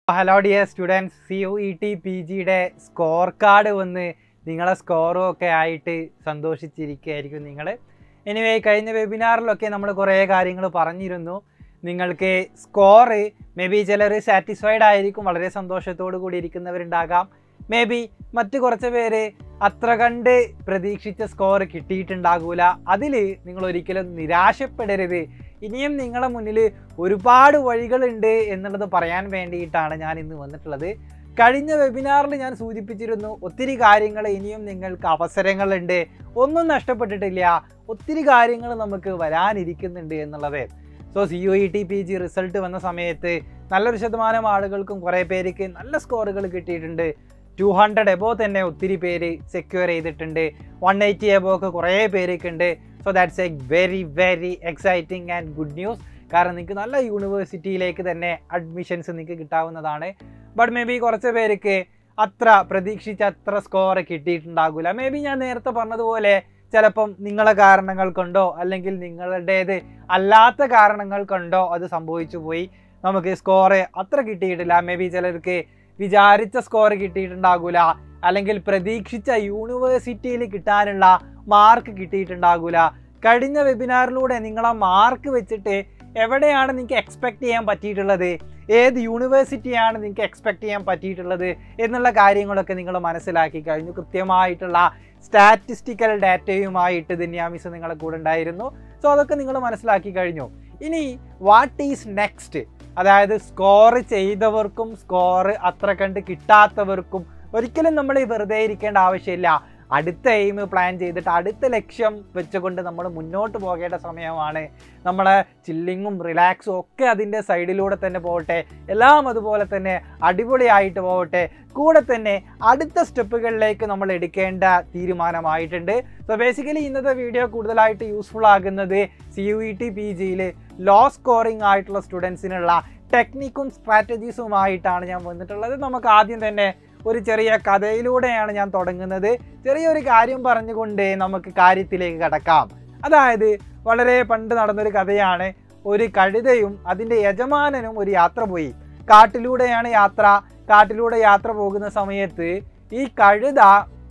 hello dear students C U E T P ജിയുടെ score card വന്ന് നിങ്ങളെ സ്കോറും ഒക്കെ ആയിട്ട് സന്തോഷിച്ചിരിക്കുകയായിരിക്കും നിങ്ങൾ എനിവേ കഴിഞ്ഞ വെബിനാറിലൊക്കെ നമ്മൾ കുറേ കാര്യങ്ങൾ പറഞ്ഞിരുന്നു നിങ്ങൾക്ക് സ്കോറ് മേ ബി ചിലർ സാറ്റിസ്ഫൈഡ് ആയിരിക്കും വളരെ സന്തോഷത്തോടു കൂടി ഇരിക്കുന്നവരുണ്ടാകാം മേ ബി മറ്റു കുറച്ച് പേര് അത്ര കണ്ട് പ്രതീക്ഷിച്ച സ്കോർ കിട്ടിയിട്ടുണ്ടാകൂല അതിൽ നിങ്ങൾ ഒരിക്കലും നിരാശപ്പെടരുത് ഇനിയും നിങ്ങളെ മുന്നിൽ ഒരുപാട് വഴികളുണ്ട് എന്നുള്ളത് പറയാൻ വേണ്ടിയിട്ടാണ് ഞാൻ ഇന്ന് വന്നിട്ടുള്ളത് കഴിഞ്ഞ വെബിനാറിൽ ഞാൻ സൂചിപ്പിച്ചിരുന്നു ഒത്തിരി കാര്യങ്ങൾ ഇനിയും നിങ്ങൾക്ക് അവസരങ്ങളുണ്ട് ഒന്നും നഷ്ടപ്പെട്ടിട്ടില്ല ഒത്തിരി കാര്യങ്ങൾ നമുക്ക് വരാനിരിക്കുന്നുണ്ട് എന്നുള്ളത് so C U E T P G result വന്ന സമയത്ത് നല്ലൊരു ശതമാനം ആളുകൾക്കും കുറേ പേർക്ക് നല്ല സ്കോറുകൾ കിട്ടിയിട്ടുണ്ട് ടു ഹൺഡ്രഡ് എബോ തന്നെ ഒത്തിരി പേര് സെക്യൂർ ചെയ്തിട്ടുണ്ട് വൺ എയ്റ്റി എബോ ഒക്കെ കുറേ പേരൊക്കെ ഉണ്ട് so that's a very very exciting and good news കാരണം നിങ്ങൾക്ക് നല്ല യൂണിവേഴ്സിറ്റിയിലേക്ക് തന്നെ അഡ്മിഷൻസ് നിങ്ങൾക്ക് കിട്ടാവുന്നതാണ് ബട്ട് മേ ബി കുറച്ച് പേർക്ക് അത്ര പ്രതീക്ഷിച്ച അത്ര സ്കോർ കിട്ടിയിട്ടുണ്ടാകില്ല മേ ബി ഞാൻ നേരത്തെ പറഞ്ഞതുപോലെ ചിലപ്പം നിങ്ങളെ കാരണങ്ങൾ കൊണ്ടോ അല്ലെങ്കിൽ നിങ്ങളുടേത് അല്ലാത്ത കാരണങ്ങൾ കൊണ്ടോ അത് സംഭവിച്ചു പോയി നമുക്ക് സ്കോറ് അത്ര കിട്ടിയിട്ടില്ല മേ ബി ചിലർക്ക് വിചാരിച്ച സ്കോർ കിട്ടിയിട്ടുണ്ടാകില്ല അല്ലെങ്കിൽ പ്രതീക്ഷിച്ച യൂണിവേഴ്സിറ്റിയിൽ കിട്ടാനുള്ള മാർക്ക് കിട്ടിയിട്ടുണ്ടാകില്ല കഴിഞ്ഞ വെബിനാറിലൂടെ നിങ്ങളെ മാർക്ക് വെച്ചിട്ട് എവിടെയാണ് നിങ്ങൾക്ക് എക്സ്പെക്റ്റ് ചെയ്യാൻ പറ്റിയിട്ടുള്ളത് ഏത് യൂണിവേഴ്സിറ്റിയാണ് നിങ്ങൾക്ക് എക്സ്പെക്റ്റ് ചെയ്യാൻ പറ്റിയിട്ടുള്ളത് എന്നുള്ള കാര്യങ്ങളൊക്കെ നിങ്ങൾ മനസ്സിലാക്കി കഴിഞ്ഞു കൃത്യമായിട്ടുള്ള സ്റ്റാറ്റിസ്റ്റിക്കൽ ഡാറ്റയുമായിട്ട് ദിന്യാമിസ് നിങ്ങളെ കൂടെ ഉണ്ടായിരുന്നു സോ അതൊക്കെ നിങ്ങൾ മനസ്സിലാക്കി കഴിഞ്ഞു ഇനി വാട്ട് ഈസ് നെക്സ്റ്റ് അതായത് സ്കോർ ചെയ്തവർക്കും സ്കോർ അത്ര കണ്ട് കിട്ടാത്തവർക്കും ഒരിക്കലും നമ്മൾ ഈ വെറുതെ ഇരിക്കേണ്ട ആവശ്യമില്ല അടുത്ത എയിം പ്ലാൻ ചെയ്തിട്ട് അടുത്ത ലക്ഷ്യം വെച്ചുകൊണ്ട് നമ്മൾ മുന്നോട്ട് പോകേണ്ട സമയമാണ് നമ്മളെ ചില്ലിങ്ങും റിലാക്സും ഒക്കെ അതിൻ്റെ സൈഡിലൂടെ തന്നെ പോകട്ടെ എല്ലാം അതുപോലെ തന്നെ അടിപൊളിയായിട്ട് പോകട്ടെ കൂടെ തന്നെ അടുത്ത സ്റ്റെപ്പുകളിലേക്ക് നമ്മൾ എടുക്കേണ്ട തീരുമാനമായിട്ടുണ്ട് സോ ബേസിക്കലി ഇന്നത്തെ വീഡിയോ കൂടുതലായിട്ട് യൂസ്ഫുൾ ആകുന്നത് C U E T P ജിയിൽ ലോ സ്കോറിംഗ് ആയിട്ടുള്ള സ്റ്റുഡൻസിനുള്ള ടെക്നിക്കും സ്ട്രാറ്റജീസുമായിട്ടാണ് ഞാൻ വന്നിട്ടുള്ളത് നമുക്ക് ആദ്യം തന്നെ ഒരു ചെറിയ കഥയിലൂടെയാണ് ഞാൻ തുടങ്ങുന്നത് ചെറിയൊരു കാര്യം പറഞ്ഞുകൊണ്ട് നമുക്ക് കാര്യത്തിലേക്ക് കടക്കാം അതായത് വളരെ പണ്ട് നടന്നൊരു കഥയാണ് ഒരു കഴുതയും അതിൻ്റെ യജമാനനും ഒരു യാത്ര പോയി കാട്ടിലൂടെയാണ് യാത്ര കാട്ടിലൂടെ യാത്ര പോകുന്ന സമയത്ത് ഈ കഴുത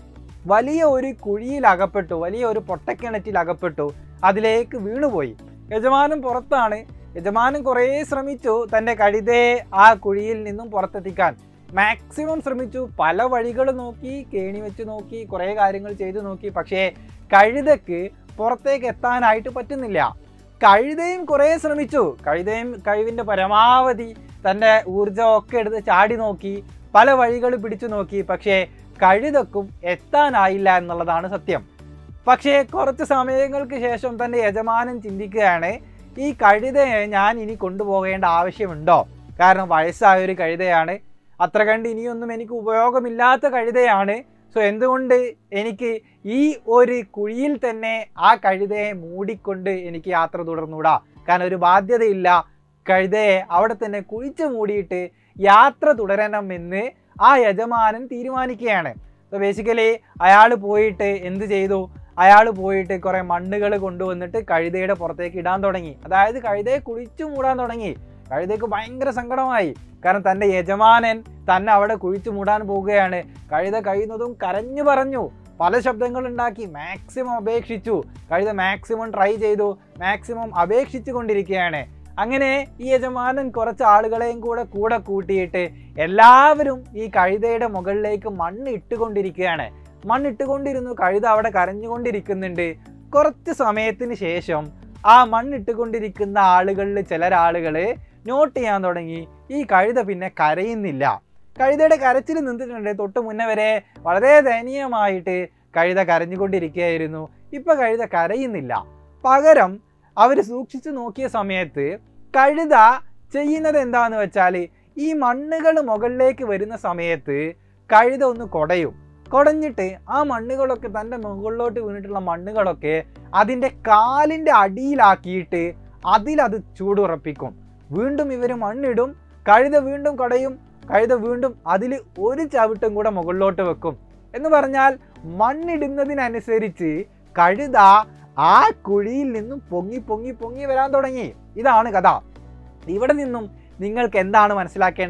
വലിയ ഒരു കുഴിയിൽ അകപ്പെട്ടു വലിയ ഒരു പൊട്ടക്കിണറ്റിൽ അകപ്പെട്ടു അതിലേക്ക് വീണുപോയി യജമാനൻ പുറത്താണ് യജമാനൻ കുറേ ശ്രമിച്ചു തൻ്റെ കഴുതയെ ആ കുഴിയിൽ നിന്നും പുറത്തെത്തിക്കാൻ മാക്സിമം ശ്രമിച്ചു പല വഴികൾ നോക്കി കേണി വെച്ച് നോക്കി കുറേ കാര്യങ്ങൾ ചെയ്തു നോക്കി പക്ഷേ കഴുതക്ക് പുറത്തേക്ക് എത്താനായിട്ട് പറ്റുന്നില്ല കഴുതയും കുറേ ശ്രമിച്ചു കഴുതയും കഴിവിൻ്റെ പരമാവധി തൻ്റെ ഊർജമൊക്കെ എടുത്ത് ചാടി നോക്കി പല വഴികൾ പിടിച്ചു നോക്കി പക്ഷേ കഴുതക്കും എത്താനായില്ല എന്നുള്ളതാണ് സത്യം പക്ഷേ കുറച്ച് സമയങ്ങൾക്ക് ശേഷം തൻ്റെ യജമാനൻ ചിന്തിക്കുകയാണ് ഈ കഴുതയെ ഞാൻ ഇനി കൊണ്ടുപോകേണ്ട ആവശ്യമുണ്ടോ കാരണം വയസ്സായ ഒരു കഴുതയാണ് അത്ര കണ്ട് ഇനിയൊന്നും എനിക്ക് ഉപയോഗമില്ലാത്ത കഴുതയാണ് സോ എന്തുകൊണ്ട് എനിക്ക് ഈ ഒരു കുഴിയിൽ തന്നെ ആ കഴുതയെ മൂടിക്കൊണ്ട് എനിക്ക് യാത്ര തുടർന്നൂടാ കാരണം ഒരു ബാധ്യതയില്ല കഴുതയെ അവിടെ തന്നെ കുഴിച്ചു മൂടിയിട്ട് യാത്ര തുടരണമെന്ന് ആ യജമാനൻ തീരുമാനിക്കുകയാണ് സോ ബേസിക്കലി അയാൾ പോയിട്ട് എന്ത് ചെയ്തു അയാൾ പോയിട്ട് കുറേ മണ്ണുകൾ കൊണ്ടുവന്നിട്ട് കഴുതയുടെ പുറത്തേക്ക് ഇടാൻ തുടങ്ങി അതായത് കഴുതയെ കുഴിച്ചു മൂടാൻ തുടങ്ങി കഴുതയ്ക്ക് ഭയങ്കര സങ്കടമായി കാരണം തൻ്റെ യജമാനൻ തന്നെ അവിടെ കുഴിച്ചു മൂടാൻ പോവുകയാണ് കഴുത കഴിയുന്നതും കരഞ്ഞു പറഞ്ഞു പല ശബ്ദങ്ങൾ ഉണ്ടാക്കി മാക്സിമം അപേക്ഷിച്ചു കഴുത മാക്സിമം ട്രൈ ചെയ്തു മാക്സിമം അപേക്ഷിച്ചു കൊണ്ടിരിക്കുകയാണ് അങ്ങനെ ഈ യജമാനൻ കുറച്ച് ആളുകളെയും കൂടെ കൂടെ കൂട്ടിയിട്ട് എല്ലാവരും ഈ കഴുതയുടെ മുകളിലേക്ക് മണ്ണ് ഇട്ടുകൊണ്ടിരിക്കുകയാണ് മണ്ണിട്ടുകൊണ്ടിരുന്നു കഴുത അവിടെ കരഞ്ഞുകൊണ്ടിരിക്കുന്നുണ്ട് കുറച്ച് സമയത്തിന് ശേഷം ആ മണ്ണിട്ടുകൊണ്ടിരിക്കുന്ന ആളുകളിൽ ചിലരാളുകൾ നോട്ട് ചെയ്യാൻ തുടങ്ങി ഈ കഴുത പിന്നെ കരയുന്നില്ല കഴുതയുടെ കരച്ചിൽ നിന്നിട്ടുണ്ട് തൊട്ട് മുന്നേ വരെ വളരെ ദയനീയമായിട്ട് കഴുത കരഞ്ഞുകൊണ്ടിരിക്കുകയായിരുന്നു ഇപ്പൊ കഴുത കരയുന്നില്ല പകരം അവർ സൂക്ഷിച്ചു നോക്കിയ സമയത്ത് കഴുത ചെയ്യുന്നത് എന്താന്ന് വെച്ചാൽ ഈ മണ്ണുകൾ മുകളിലേക്ക് വരുന്ന സമയത്ത് കഴുത ഒന്ന് കൊടയും കുടഞ്ഞിട്ട് ആ മണ്ണുകളൊക്കെ തൻ്റെ മുകളിലോട്ട് വീണിട്ടുള്ള മണ്ണുകളൊക്കെ അതിൻ്റെ കാലിൻ്റെ അടിയിലാക്കിയിട്ട് അതിലത് ചൂടുറപ്പിക്കും വീണ്ടും ഇവർ മണ്ണിടും കഴുത വീണ്ടും കടയും കഴുത വീണ്ടും അതിൽ ഒരു ചവിട്ടും കൂടെ മുകളിലോട്ട് വെക്കും എന്ന് പറഞ്ഞാൽ മണ്ണിടുന്നതിനനുസരിച്ച് കഴുത ആ കുഴിയിൽ നിന്നും പൊങ്ങി പൊങ്ങി പൊങ്ങി വരാൻ തുടങ്ങി ഇതാണ് കഥ ഇവിടെ നിന്നും നിങ്ങൾക്ക് എന്താണ് മനസ്സിലാക്കേണ്ടത്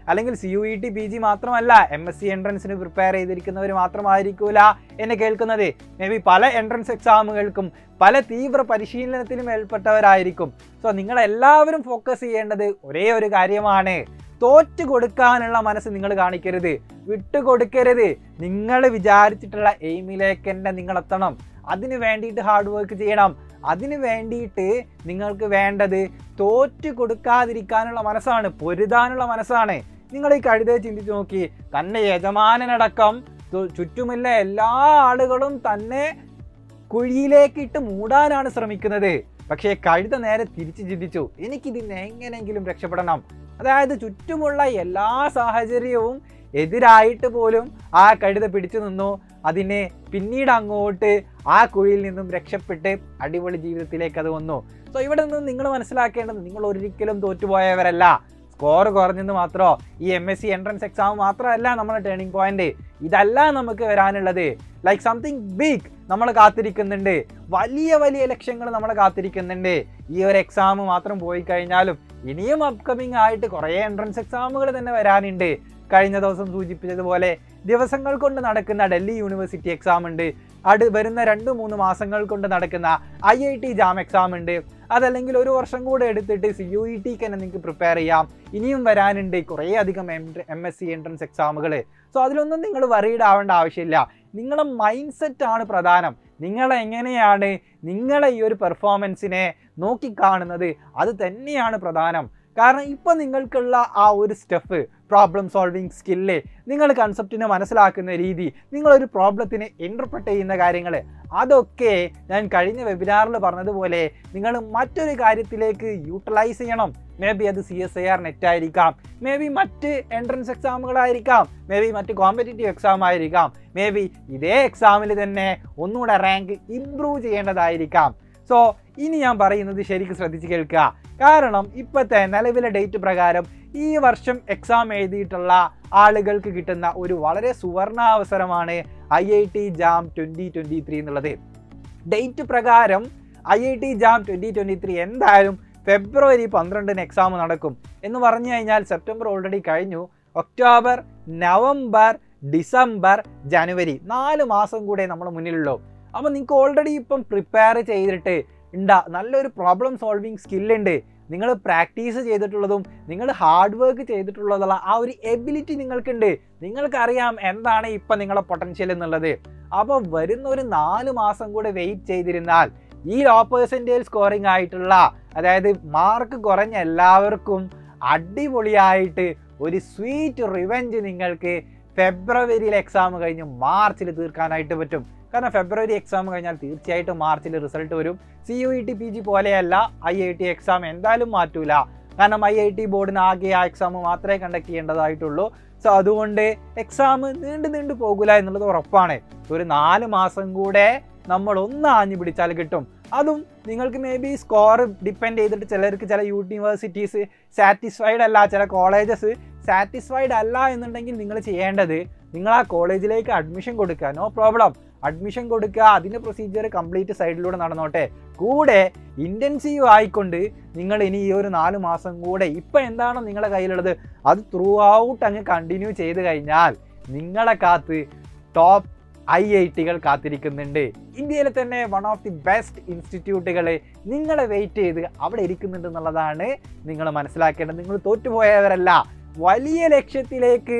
അല്ലെങ്കിൽ C U E T P G മാത്രമല്ല എം എസ് സി എൻട്രൻസിന് പ്രിപ്പയർ ചെയ്തിരിക്കുന്നവർ മാത്രമായിരിക്കൂല എന്നെ കേൾക്കുന്നത് മേ ബി പല എൻട്രൻസ് എക്സാമുകൾക്കും പല തീവ്ര പരിശീലനത്തിലും ഏർപ്പെട്ടവരായിരിക്കും സോ നിങ്ങളെല്ലാവരും ഫോക്കസ് ചെയ്യേണ്ടത് ഒരേ ഒരു കാര്യമാണ് തോറ്റു കൊടുക്കാനുള്ള മനസ്സ് നിങ്ങൾ കാണിക്കരുത് വിട്ടുകൊടുക്കരുത് നിങ്ങൾ വിചാരിച്ചിട്ടുള്ള എയിമിലേക്ക് തന്നെ നിങ്ങൾ എത്തണം അതിന് വേണ്ടിയിട്ട് ഹാർഡ് വർക്ക് ചെയ്യണം അതിന് വേണ്ടിയിട്ട് നിങ്ങൾക്ക് വേണ്ടത് തോറ്റു കൊടുക്കാതിരിക്കാനുള്ള മനസ്സാണ് പൊരുതാനുള്ള മനസ്സാണ് നിങ്ങൾ ഈ കഴുതയെ ചിന്തിച്ച് നോക്കി തന്നെ യജമാനനടക്കം ചു- ചുറ്റുമുള്ള എല്ലാ ആളുകളും തന്നെ കുഴിയിലേക്ക് ഇട്ട് മൂടാനാണ് ശ്രമിക്കുന്നത് പക്ഷേ കഴുത നേരെ തിരിച്ചു ചിന്തിച്ചു എനിക്കിതിന് എങ്ങനെയെങ്കിലും രക്ഷപ്പെടണം അതായത് ചുറ്റുമുള്ള എല്ലാ സാഹചര്യവും എതിരായിട്ട് പോലും ആ കഴുത പിടിച്ചു നിന്നു അതിനെ പിന്നീട് അങ്ങോട്ട് ആ കുഴിയിൽ നിന്നും രക്ഷപ്പെട്ട് അടിപൊളി ജീവിതത്തിലേക്ക് അത് വന്നു സോ ഇവിടെ നിന്ന് നിങ്ങൾ മനസ്സിലാക്കേണ്ടത് നിങ്ങൾ ഒരിക്കലും തോറ്റുപോയവരല്ല സ്കോർ കുറഞ്ഞെന്ന് മാത്രമോ ഈ M S C entrance exam മാത്രമല്ല നമ്മുടെ ടേണിംഗ് പോയിന്റ് ഇതല്ല നമുക്ക് വരാനുള്ളത് ലൈക്ക് സംതിങ് ബിഗ് നമ്മൾ കാത്തിരിക്കുന്നുണ്ട് വലിയ വലിയ ലക്ഷ്യങ്ങൾ നമ്മളെ കാത്തിരിക്കുന്നുണ്ട് ഈ ഒരു എക്സാം മാത്രം പോയി കഴിഞ്ഞാലും ഇനിയും അപ്കമിങ് ആയിട്ട് കുറേ എൻട്രൻസ് എക്സാമുകൾ തന്നെ വരാനുണ്ട് കഴിഞ്ഞ ദിവസം സൂചിപ്പിച്ചതുപോലെ ദിവസങ്ങൾ കൊണ്ട് നടക്കുന്ന ഡൽഹി യൂണിവേഴ്സിറ്റി എക്സാം ഉണ്ട് അത് വരുന്ന രണ്ട് മൂന്ന് മാസങ്ങൾ കൊണ്ട് നടക്കുന്ന I I T JAM exam ഉണ്ട് അതല്ലെങ്കിൽ ഒരു വർഷം കൂടെ എടുത്തിട്ട് സി യു ഇ ടിക്ക് തന്നെ നിങ്ങൾക്ക് പ്രിപ്പയർ ചെയ്യാം ഇനിയും വരാനുണ്ട് കുറേ അധികം M M S C entrance എക്സാമുകൾ സോ അതിലൊന്നും നിങ്ങൾ വറീഡ് ആവേണ്ട ആവശ്യമില്ല നിങ്ങളെ മൈൻഡ് സെറ്റ് ആണ് പ്രധാനം നിങ്ങൾ എങ്ങനെയാണ് നിങ്ങളെ ഈ ഒരു പെർഫോമൻസിനെ നോക്കിക്കാണുന്നത് അത് തന്നെയാണ് പ്രധാനം കാരണം ഇപ്പം നിങ്ങൾക്കുള്ള ആ ഒരു സ്റ്റെഫ് പ്രോബ്ലം സോൾവിങ് സ്കില്ല് നിങ്ങൾ കൺസെപ്റ്റിനെ മനസ്സിലാക്കുന്ന രീതി നിങ്ങളൊരു പ്രോബ്ലത്തിനെ ഇൻ്റർപ്രറ്റ് ചെയ്യുന്ന കാര്യങ്ങൾ അതൊക്കെ ഞാൻ കഴിഞ്ഞ വെബിനാറിൽ പറഞ്ഞതുപോലെ നിങ്ങൾ മറ്റൊരു കാര്യത്തിലേക്ക് യൂട്ടിലൈസ് ചെയ്യണം മേ ബി അത് C S I R NET ആയിരിക്കാം മേ ബി മറ്റ് എൻട്രൻസ് എക്സാമുകളായിരിക്കാം മേ ബി മറ്റ് കോമ്പറ്റേറ്റീവ് എക്സാം ആയിരിക്കാം മേ ബി ഇതേ എക്സാമിൽ തന്നെ ഒന്നുകൂടെ റാങ്ക് ഇംപ്രൂവ് ചെയ്യേണ്ടതായിരിക്കാം സോ ഇനി ഞാൻ പറയുന്നത് ശരിക്കും ശ്രദ്ധിച്ച് കേൾക്കുക കാരണം ഇപ്പോഴത്തെ നിലവിലെ ഡേറ്റ് പ്രകാരം ഈ വർഷം എക്സാം എഴുതിയിട്ടുള്ള ആളുകൾക്ക് കിട്ടുന്ന ഒരു വളരെ സുവർണാവസരമാണ് I I T JAM twenty twenty three എന്നുള്ളത് ഡേറ്റ് പ്രകാരം I I T JAM twenty twenty three എന്തായാലും ഫെബ്രുവരി പന്ത്രണ്ടിന് എക്സാം നടക്കും എന്ന് പറഞ്ഞു കഴിഞ്ഞാൽ സെപ്റ്റംബർ ഓൾറെഡി കഴിഞ്ഞു ഒക്ടോബർ നവംബർ ഡിസംബർ ജനുവരി നാല് മാസം കൂടെ നമ്മൾ മുന്നിലുള്ളൂ അപ്പോൾ നിങ്ങൾക്ക് ഓൾറെഡി ഇപ്പം പ്രിപ്പയർ ചെയ്തിട്ട് ഉണ്ടാ നല്ലൊരു പ്രോബ്ലം സോൾവിങ് സ്കില്ലുണ്ട് നിങ്ങൾ പ്രാക്ടീസ് ചെയ്തിട്ടുള്ളതും നിങ്ങൾ ഹാർഡ് വർക്ക് ചെയ്തിട്ടുള്ളതുള്ള ആ ഒരു എബിലിറ്റി നിങ്ങൾക്കുണ്ട് നിങ്ങൾക്കറിയാം എന്താണ് ഇപ്പം നിങ്ങളെ പൊട്ടൻഷ്യൽ എന്നുള്ളത് അപ്പോൾ വരുന്ന ഒരു നാല് മാസം കൂടെ വെയിറ്റ് ചെയ്തിരുന്നാൽ ഈ ലോ പേഴ്സൻറ്റേജ് സ്കോറിംഗ് ആയിട്ടുള്ള അതായത് മാർക്ക് കുറഞ്ഞ എല്ലാവർക്കും അടിപൊളിയായിട്ട് ഒരു സ്വീറ്റ് റിവെഞ്ച് നിങ്ങൾക്ക് ഫെബ്രുവരിയിൽ എക്സാം കഴിഞ്ഞ് മാർച്ചിൽ തീർക്കാനായിട്ട് പറ്റും കാരണം ഫെബ്രുവരി എക്സാം കഴിഞ്ഞാൽ തീർച്ചയായിട്ടും മാർച്ചിൽ റിസൾട്ട് വരും C U E T P G പോലെയല്ല ഐ ഐ ടി എക്സാം എന്തായാലും മാറ്റൂല കാരണം ഐ ഐ ടി ബോർഡിന് ആകെ ആ എക്സാം മാത്രമേ കണ്ടക്ട് ചെയ്യേണ്ടതായിട്ടുള്ളൂ സോ അതുകൊണ്ട് എക്സാം നീണ്ടു നീണ്ടു പോകില്ല എന്നുള്ളത് ഉറപ്പാണ് ഒരു നാല് മാസം കൂടെ നമ്മൾ ഒന്ന് ആഞ്ഞു പിടിച്ചാൽ കിട്ടും അതും നിങ്ങൾക്ക് മേ ബി സ്കോർ ഡിപ്പെൻഡ് ചെയ്തിട്ട് ചിലർക്ക് ചില യൂണിവേഴ്സിറ്റീസ് സാറ്റിസ്ഫൈഡ് അല്ല ചില കോളേജസ് സാറ്റിസ്ഫൈഡ് അല്ല എന്നുണ്ടെങ്കിൽ നിങ്ങൾ ചെയ്യേണ്ടത് നിങ്ങൾ ആ കോളേജിലേക്ക് അഡ്മിഷൻ കൊടുക്കുക നോ പ്രോബ്ലം അഡ്മിഷൻ കൊടുക്കുക അതിൻ്റെ പ്രൊസീജിയർ കംപ്ലീറ്റ് സൈഡിലൂടെ നടന്നോട്ടെ കൂടെ ഇൻറ്റൻസീവ് ആയിക്കൊണ്ട് നിങ്ങൾ ഇനി ഈ ഒരു നാല് മാസം കൂടെ ഇപ്പം എന്താണോ നിങ്ങളുടെ കയ്യിലുള്ളത് അത് ത്രൂ ഔട്ട് അങ്ങ് കണ്ടിന്യൂ ചെയ്ത് കഴിഞ്ഞാൽ നിങ്ങളെ കാത്ത് ടോപ്പ് ഐ ഐ ടികൾ കാത്തിരിക്കുന്നുണ്ട് ഇന്ത്യയിലെ തന്നെ വൺ ഓഫ് ദി ബെസ്റ്റ് ഇൻസ്റ്റിറ്റ്യൂട്ടുകൾ നിങ്ങളെ വെയിറ്റ് ചെയ്ത് അവിടെ ഇരിക്കുന്നുണ്ട് എന്നുള്ളതാണ് നിങ്ങൾ മനസ്സിലാക്കേണ്ടത് നിങ്ങൾ തോറ്റുപോയവരല്ല വലിയ ലക്ഷ്യത്തിലേക്ക്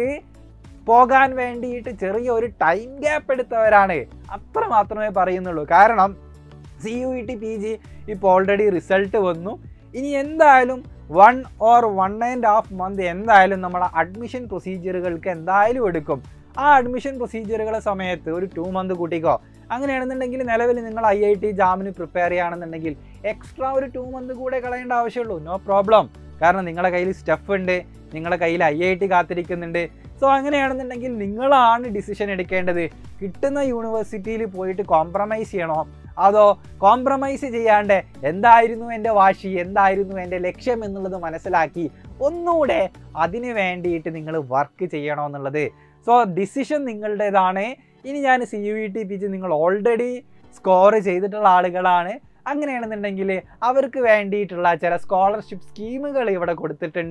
പോകാൻ വേണ്ടിയിട്ട് ചെറിയ ഒരു ടൈം ഗ്യാപ്പ് എടുത്തവരാണ് അത്ര മാത്രമേ പറയുന്നുള്ളൂ കാരണം C U E T P G ഇപ്പോൾ ഓൾറെഡി റിസൾട്ട് വന്നു ഇനി എന്തായാലും one or one and half month എന്തായാലും നമ്മൾ അഡ്മിഷൻ പ്രൊസീജിയറുകൾക്ക് എന്തായാലും എടുക്കും ആ അഡ്മിഷൻ പ്രൊസീജിയറുകളെ സമയത്ത് ഒരു ടു മന്ത് കൂട്ടിക്കോ അങ്ങനെയാണെന്നുണ്ടെങ്കിൽ നിലവിൽ നിങ്ങൾ ഐ ഐ ടി ജാമിന് പ്രിപ്പയർ ചെയ്യുകയാണെന്നുണ്ടെങ്കിൽ എക്സ്ട്രാ ഒരു ടു മന്ത് കൂടെ കളയേണ്ട ആവശ്യമുള്ളൂ നോ പ്രോബ്ലം കാരണം നിങ്ങളുടെ കയ്യിൽ സ്റ്റഫ് ഉണ്ട് നിങ്ങളുടെ കയ്യിൽ ഐ ഐ ടി കാത്തിരിക്കുന്നുണ്ട് സോ അങ്ങനെയാണെന്നുണ്ടെങ്കിൽ നിങ്ങളാണ് ഡിസിഷൻ എടുക്കേണ്ടത് കിട്ടുന്ന യൂണിവേഴ്സിറ്റിയിൽ പോയിട്ട് കോംപ്രമൈസ് ചെയ്യണോ അതോ കോംപ്രമൈസ് ചെയ്യാണ്ട് എന്തായിരുന്നു എൻ്റെ വാശി എന്തായിരുന്നു എൻ്റെ ലക്ഷ്യം എന്നുള്ളത് മനസ്സിലാക്കി ഒന്നുകൂടെ അതിന് വേണ്ടിയിട്ട് നിങ്ങൾ വർക്ക് ചെയ്യണോ എന്നുള്ളത് സോ ഡിസിഷൻ നിങ്ങളുടേതാണ് ഇനി ഞാൻ C U E T P G നിങ്ങൾ ഓൾറെഡി സ്കോർ ചെയ്തിട്ടുള്ള ആളുകളാണ് അങ്ങനെയാണെന്നുണ്ടെങ്കിൽ അവർക്ക് വേണ്ടിയിട്ടുള്ള ചില സ്കോളർഷിപ്പ് സ്കീമുകൾ ഇവിടെ കൊടുത്തിട്ടുണ്ട്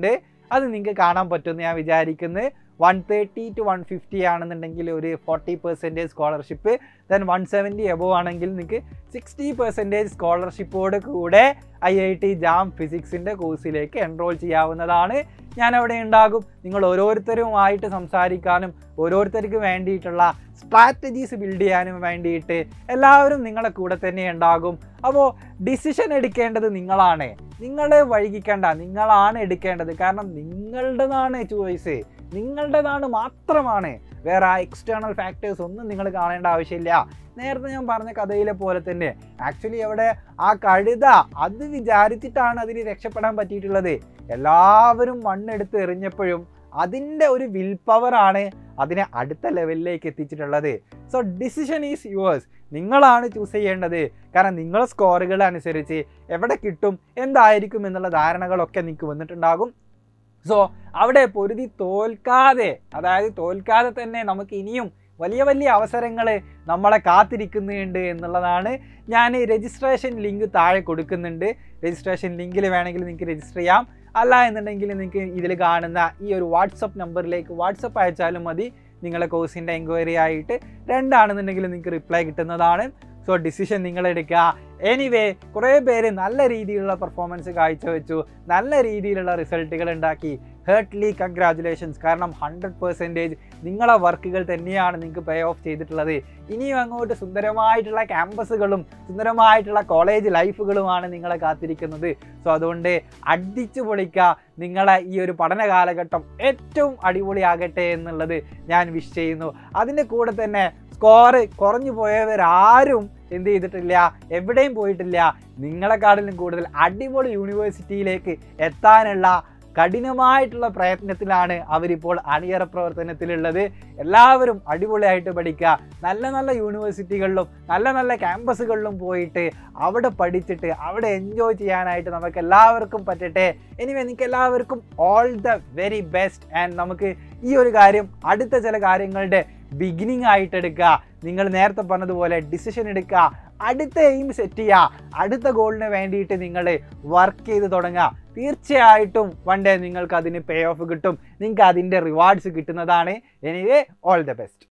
അത് നിങ്ങൾക്ക് കാണാൻ പറ്റുമെന്ന് ഞാൻ വിചാരിക്കുന്നത് one thirty to one fifty ആണെന്നുണ്ടെങ്കിൽ ഒരു forty percentage scholarship then one seventy above ആണെങ്കിൽ നിങ്ങൾക്ക് സിക്സ്റ്റി പെർസെൻറ്റേജ് സ്കോളർഷിപ്പോട് കൂടെ ഐ ഐ ടി ജാം ഫിസിക്സിൻ്റെ കോഴ്സിലേക്ക് എൻറോൾ ചെയ്യാവുന്നതാണ് ഞാൻ അവിടെ ഉണ്ടാകും നിങ്ങൾ ഓരോരുത്തരുമായിട്ട് സംസാരിക്കാനും ഓരോരുത്തർക്ക് വേണ്ടിയിട്ടുള്ള സ്ട്രാറ്റജീസ് ബിൽഡ് ചെയ്യാനും വേണ്ടിയിട്ട് എല്ലാവരും നിങ്ങളെ കൂടെ തന്നെ ഉണ്ടാകും അപ്പോൾ ഡിസിഷൻ എടുക്കേണ്ടത് നിങ്ങളാണ് നിങ്ങൾ വൈകിക്കേണ്ട നിങ്ങളാണ് എടുക്കേണ്ടത് കാരണം നിങ്ങളുടേതാണ് ചോയ്സ് നിങ്ങളുടേതാണ് മാത്രമാണ് വേറെ ആ എക്സ്റ്റേണൽ ഫാക്ടേഴ്സ് ഒന്നും നിങ്ങൾ കാണേണ്ട ആവശ്യമില്ല നേരത്തെ ഞാൻ പറഞ്ഞ കഥയിലെ പോലെ തന്നെ ആക്ച്വലി അവിടെ ആ കഴുത അത് വിചാരിച്ചിട്ടാണ് അതിന് രക്ഷപ്പെടാൻ പറ്റിയിട്ടുള്ളത് എല്ലാവരും മണ്ണെടുത്ത് എറിഞ്ഞപ്പോഴും അതിൻ്റെ ഒരു വിൽ പവറാണ് അതിനെ അടുത്ത ലെവലിലേക്ക് എത്തിച്ചിട്ടുള്ളത് സോ ഡിസിഷൻ ഈസ് യുവേഴ്സ് നിങ്ങളാണ് ചൂസ് ചെയ്യേണ്ടത് കാരണം നിങ്ങളെ സ്കോറുകൾ അനുസരിച്ച് എവിടെ കിട്ടും എന്തായിരിക്കും എന്നുള്ള ധാരണകളൊക്കെ നിങ്ങൾക്ക് വന്നിട്ടുണ്ടാകും സോ അവിടെ പൊരുതി തോൽക്കാതെ അതായത് തോൽക്കാതെ തന്നെ നമുക്ക് ഇനിയും വലിയ വലിയ അവസരങ്ങൾ നമ്മളെ കാത്തിരിക്കുന്നുണ്ട് എന്നുള്ളതാണ് ഞാൻ രജിസ്ട്രേഷൻ ലിങ്ക് താഴെ കൊടുക്കുന്നുണ്ട് രജിസ്ട്രേഷൻ ലിങ്കിൽ വേണമെങ്കിൽ നിങ്ങൾക്ക് രജിസ്റ്റർ ചെയ്യാം അല്ല എന്നുണ്ടെങ്കിൽ നിങ്ങൾക്ക് ഇതിൽ കാണുന്ന ഈ ഒരു വാട്സപ്പ് നമ്പറിലേക്ക് വാട്സപ്പ് അയച്ചാലും മതി നിങ്ങളെ കോഴ്സിൻ്റെ എൻക്വയറി ആയിട്ട് രണ്ടാണെന്നുണ്ടെങ്കിൽ നിങ്ങൾക്ക് റിപ്ലൈ കിട്ടുന്നതാണ് സോ ഡിസിഷൻ നിങ്ങൾ എടുക്കുക എനിവേ കുറേ പേര് നല്ല രീതിയിലുള്ള പെർഫോമൻസ് കാഴ്ചവെച്ചു നല്ല രീതിയിലുള്ള റിസൾട്ടുകൾ ഉണ്ടാക്കി ഹേർട്ട്ലി കൺഗ്രാജുലേഷൻസ് കാരണം ഹൺഡ്രഡ് പെർസെൻറ്റേജ് നിങ്ങളെ വർക്കുകൾ തന്നെയാണ് നിങ്ങൾക്ക് പേ ഓഫ് ചെയ്തിട്ടുള്ളത് ഇനിയും അങ്ങോട്ട് സുന്ദരമായിട്ടുള്ള ക്യാമ്പസുകളും സുന്ദരമായിട്ടുള്ള കോളേജ് ലൈഫുകളുമാണ് നിങ്ങളെ കാത്തിരിക്കുന്നത് സോ അതുകൊണ്ട് അടിച്ചു പൊളിക്കുക നിങ്ങളെ ഈ ഒരു പഠന കാലഘട്ടം ഏറ്റവും അടിപൊളിയാകട്ടെ എന്നുള്ളത് ഞാൻ വിഷ് ചെയ്യുന്നു അതിൻ്റെ കൂടെ തന്നെ സ്കോർ കുറഞ്ഞു പോയവരാരും എന്ത് ചെയ്തിട്ടില്ല എവിടെയും പോയിട്ടില്ല നിങ്ങളെക്കാട്ടിലും കൂടുതൽ അടിപൊളി യൂണിവേഴ്സിറ്റിയിലേക്ക് എത്താനുള്ള കഠിനമായിട്ടുള്ള പ്രയത്നത്തിലാണ് അവരിപ്പോൾ അണിയറ പ്രവർത്തനത്തിലുള്ളത് എല്ലാവരും അടിപൊളിയായിട്ട് പഠിക്കുക നല്ല നല്ല യൂണിവേഴ്സിറ്റികളിലും നല്ല നല്ല ക്യാമ്പസുകളിലും പോയിട്ട് അവിടെ പഠിച്ചിട്ട് അവിടെ എൻജോയ് ചെയ്യാനായിട്ട് നമുക്ക് എല്ലാവർക്കും പറ്റട്ടെ ഇനി എനിക്ക് എല്ലാവർക്കും all the very best and നമുക്ക് ഈ ഒരു കാര്യം അടുത്ത ചില കാര്യങ്ങളുടെ ബിഗിനിങ് ആയിട്ട് എടുക്കുക നിങ്ങൾ നേരത്തെ പറഞ്ഞതുപോലെ ഡിസിഷൻ എടുക്കുക അടുത്ത എയിം സെറ്റ് ചെയ്യുക അടുത്ത ഗോളിന് വേണ്ടിയിട്ട് നിങ്ങൾ വർക്ക് ചെയ്ത് തുടങ്ങുക തീർച്ചയായിട്ടും വൺ ഡേ നിങ്ങൾക്ക് അതിന് പേ ഓഫ് കിട്ടും നിങ്ങൾക്ക് അതിൻ്റെ റിവാർഡ്സ് കിട്ടുന്നതാണ് എനിവേ ഓൾ ദ ബെസ്റ്റ്